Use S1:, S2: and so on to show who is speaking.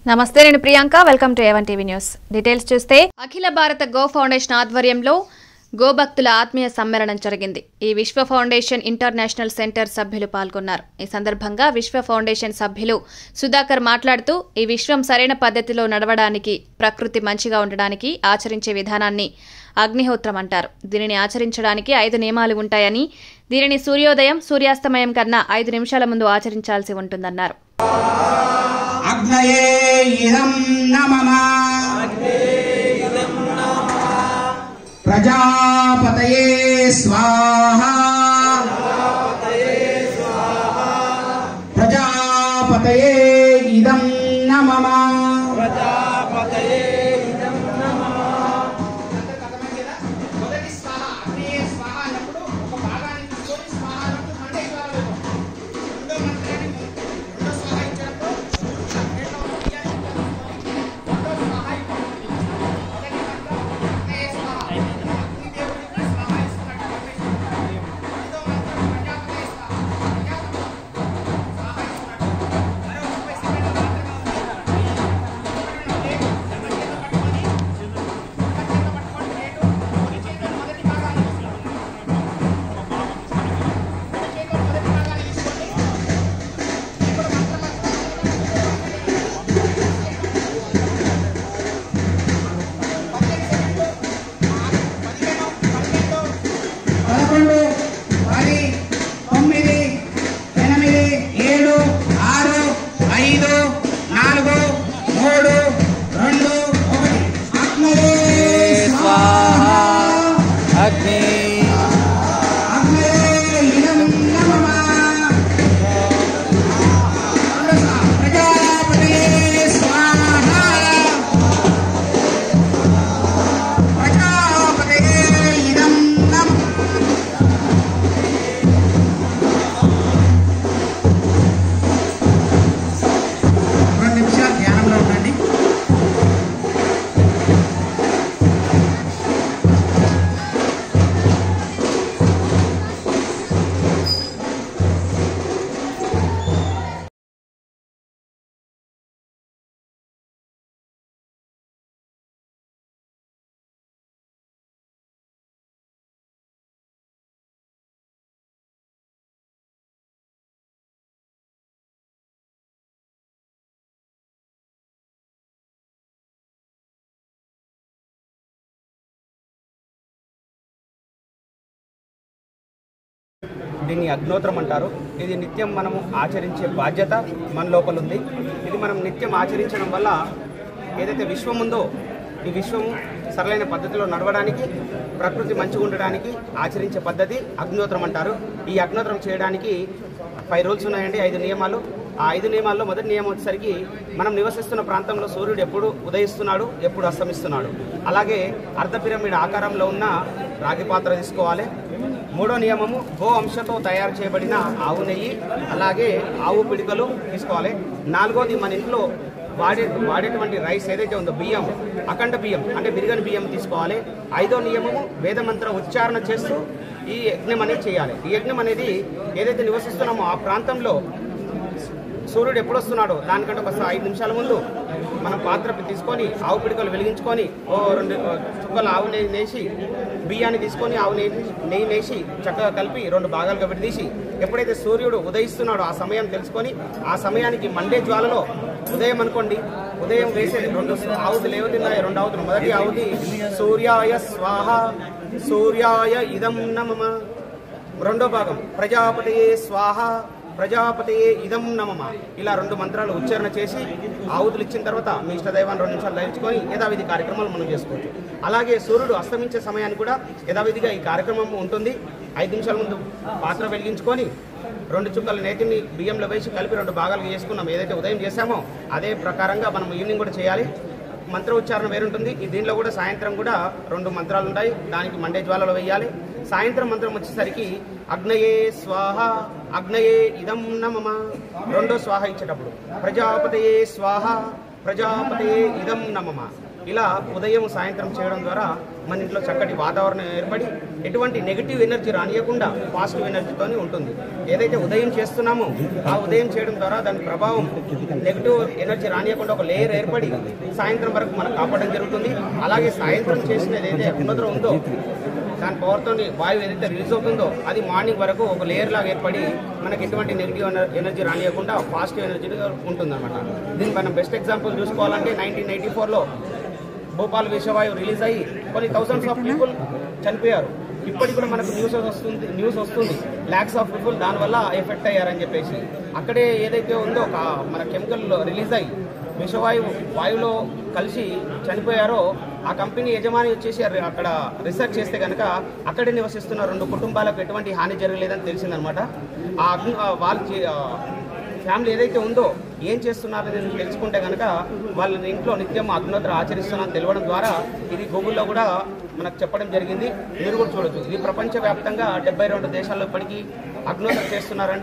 S1: నమస్తే నేను Priyanka welcome to A one TV news details చూస్తే అఖిల భారత గో ఫౌండేషన్ ఆధ్వర్యంలో గోభక్తుల ఆత్మీయ సమ్మేళనం జరిగింది ఈ విశ్వ ఫౌండేషన్ ఇంటర్నేషనల్ సెంటర్ సభ్యులు పాల్గొన్నారు ఈ సందర్భంగా విశ్వ ఫౌండేషన్ సభ్యులు సుధాకర్ మాట్లాడుతూ ఈ విశ్వం సరైన పద్ధతిలో నడవడానికి ప్రకృతి మంచిగా ఉండడానికి ఆచరించే విధానాన్ని అగ్నిహోత్రం అంటారు దీనిని ఆచరించడానికి ఐదు నియమాలు ఉంటాయని దీనిని సూర్యోదయం సూర్యాస్తమయం కన్నా ఐదు నిమిషాల ముందు ఆచరించాల్సి ఉంటుందన్నారు
S2: అగ్నయే ఇదం నమమ ప్రజాపతయే స్వాహ ప్రజాపతయే ఇదం నమమ మొదటి స్వాహ అగ్నయే స్వాహ అన్నప్పుడు ఒక భాగాన్ని తీసుకొని స్వాహ అన్నప్పుడు మండే ఇవ్వాలి రెండో మంత్రాన్ని రెండో స్వాహ ఇచ్చినప్పుడు రెండో బియ్యాన్ని రెండో స్వాహ ఇవ్వాలి మొదటి మంత్రం అగ్నయే స్వాహ అగ్నిదేవుడికి స్వాహ ఇస్తున్నాడు రెండో మంత్రం ప్రజాపతే స్వాహ ప్రజాపతి స్వాహ ఇస్తున్నాడు మరో ముప్పై సెకండ్ల మాత్రమే ఉంది లేదు చేతులు పట్టుకొని చేతులు పట్టుకొని లేదు కుడి చేతులు మొదటి భాగాన్ని తీసుకోండి కుడి చేతులు మొదటి భాగాన్ని తీసుకోండి ఇప్పుడు మంత్రం పదకొండు పది తొమ్మిది ఎనిమిది ఏడు ఆరు ఐదు నాలుగు మూడు రెండు ఒకటి అగ్నయే స్వాహ
S3: అగ్ని
S2: అగ్నయే ఇదం నమః ప్రజాపతయే స్వాహ ప్రజాపతయే ఇదం నమః రెండు నిమిషాలు ధ్యానంలో ఉండండి
S3: దీన్ని అగ్నోత్రం అంటారు ఇది నిత్యం మనము ఆచరించే బాధ్యత మన లోపల ఉంది ఇది మనం నిత్యం ఆచరించడం వల్ల ఏదైతే విశ్వం ఉందో ఈ విశ్వము సరైన పద్ధతిలో నడవడానికి ప్రకృతి మంచిగా ఉండడానికి ఆచరించే పద్ధతి అగ్నోత్రం అంటారు ఈ అగ్నోత్రం చేయడానికి ఫైవ్ రూల్స్ ఉన్నాయండి ఐదు నియమాలు ఆ ఐదు నియమాల్లో మొదటి నియమం వచ్చేసరికి మనం నివసిస్తున్న ప్రాంతంలో సూర్యుడు ఎప్పుడు ఉదయిస్తున్నాడు ఎప్పుడు అస్తమిస్తున్నాడు అలాగే అర్ధ పిరమిడ్ ఆకారంలో ఉన్న రాగి పాత్ర తీసుకోవాలి మూడో నియమము గో అంశతో తయారు చేయబడిన ఆవు నెయ్యి అలాగే ఆవు పిడికలు తీసుకోవాలి నాలుగోది మన ఇంట్లో వాడే వాడేటువంటి రైస్ ఏదైతే ఉందో బియ్యం అఖండ బియ్యం అంటే బిరిగని బియ్యం తీసుకోవాలి ఐదో నియమము వేదమంత్ర ఉచ్చారణ చేస్తూ ఈ యజ్ఞం అనేది చేయాలి ఈ యజ్ఞం అనేది ఏదైతే నివసిస్తున్నామో ఆ ప్రాంతంలో సూర్యుడు ఎప్పుడు వస్తున్నాడో దానికంటే ఒక ఐదు నిమిషాల ముందు మనం పాత్ర తీసుకొని ఆవు పిడికలు వెలిగించుకొని ఓ రెండు ఓ చుక్కలు ఆవు నెయ్యి నేసి బియ్యాన్ని తీసుకొని ఆవు నెయ్యి నెయ్యి నేసి చక్కగా కలిపి రెండు భాగాలుగా విడదీసి ఎప్పుడైతే సూర్యుడు ఉదయిస్తున్నాడో ఆ సమయం తెలుసుకొని ఆ సమయానికి మండే జ్వాలలో ఉదయం అనుకోండి ఉదయం వేసేది రెండు ఆవుతులు ఏవతిన్నాయి రెండు ఆవుతులు మొదటి ఆవుది సూర్యాయ స్వాహ సూర్యాయ ఇదం నమమ రెండో భాగం ప్రజాపతియే స్వాహ ప్రజాపతియే ఇదం నమమ ఇలా రెండు మంత్రాలు ఉచ్చారణ చేసి ఆవుతులు ఇచ్చిన తర్వాత మీ ఇష్టదైవాన్ని రెండు నిమిషాలు ధరించుకొని యథావిధి కార్యక్రమాలు మనం చేసుకోవచ్చు అలాగే సూర్యుడు అస్తమించే సమయానికి కూడా యథావిధిగా ఈ కార్యక్రమం ఉంటుంది ఐదు నిమిషాల ముందు పాత్ర వెలిగించుకొని రెండు చుక్కల నేతిని బియ్యంలో వేసి కలిపి రెండు భాగాలుగా చేసుకున్నాం ఏదైతే ఉదయం చేశామో అదే ప్రకారంగా మనం ఈవినింగ్ కూడా చేయాలి మంత్ర ఉచ్చారణ వేరుంటుంది ఈ దీనిలో కూడా సాయంత్రం కూడా రెండు మంత్రాలు ఉంటాయి దానికి మండే జ్వాలలో వేయాలి సాయంత్రం మంత్రం వచ్చేసరికి అగ్నయే స్వాహ అగ్నయే ఇదం నమమ రెండో స్వాహ ఇచ్చేటప్పుడు ప్రజాపతయే స్వాహ ప్రజాపతయే ఇదం నమమ ఇలా ఉదయం సాయంత్రం చేయడం ద్వారా మన ఇంట్లో చక్కటి వాతావరణం ఏర్పడి ఎటువంటి నెగిటివ్ ఎనర్జీ రానియకుండా పాజిటివ్ ఎనర్జీతో ఉంటుంది ఏదైతే ఉదయం చేస్తున్నామో ఆ ఉదయం చేయడం ద్వారా దాని ప్రభావం నెగిటివ్ ఎనర్జీ రానియకుండా ఒక లేయర్ ఏర్పడి సాయంత్రం వరకు మనకు కాపాడడం జరుగుతుంది అలాగే సాయంత్రం చేసినది ఏదైతే ఉన్నదో ఉందో దాని పవర్తో వాయువు ఏదైతే రిలీజ్ అవుతుందో అది మార్నింగ్ వరకు ఒక లేయర్ లాగా ఏర్పడి మనకి ఎటువంటి నెగిటివ్ ఎనర్జీ రానియకుండా పాజిటివ్ ఎనర్జీ ఉంటుందన్నమాట దీన్ని మనం బెస్ట్ ఎగ్జాంపుల్ చూసుకోవాలంటే నైన్టీన్ ఎయిటీ ఫోర్లో భోపాల్ విషవాయువు రిలీజ్ అయ్యి కొన్ని థౌసండ్స్ ఆఫ్ పీపుల్ చనిపోయారు ఇప్పటికి కూడా మనకు న్యూస్ వస్తుంది న్యూస్ వస్తుంది ల్యాక్స్ ఆఫ్ పీపుల్ దానివల్ల ఎఫెక్ట్ అయ్యారని చెప్పేసి అక్కడే ఏదైతే ఉందో ఒక మన కెమికల్ రిలీజ్ అయ్యి విషవాయువు వాయువులో కలిసి చనిపోయారో ఆ కంపెనీ యజమాని వచ్చేసి అక్కడ- అక్కడ రీసెర్చ్ చేస్తే కనుక అక్కడే నివసిస్తున్న రెండు కుటుంబాలకు ఎటువంటి హాని జరగలేదని తెలిసిందనమాట ఆ అగ్ని ఆ వాళ్ళ చే- ఆ ఫ్యామిలీ ఏదైతే ఉందో ఏం చేస్తున్నారో నేను తెలుసుకుంటే కనుక వాళ్ళ ఇంట్లో నిత్యం అగ్నోత్తర ఆచరిస్తున్నారని తెలవడం ద్వారా ఇది గూగుల్లో కూడా మనకు చెప్పడం జరిగింది మీరు కూడా చూడొచ్చు ఇది ప్రపంచవ్యాప్తంగా డెబ్బై రెండు దేశాల్లో ఇప్పటికీ అగ్నోత్తర చేస్తున్నారంటే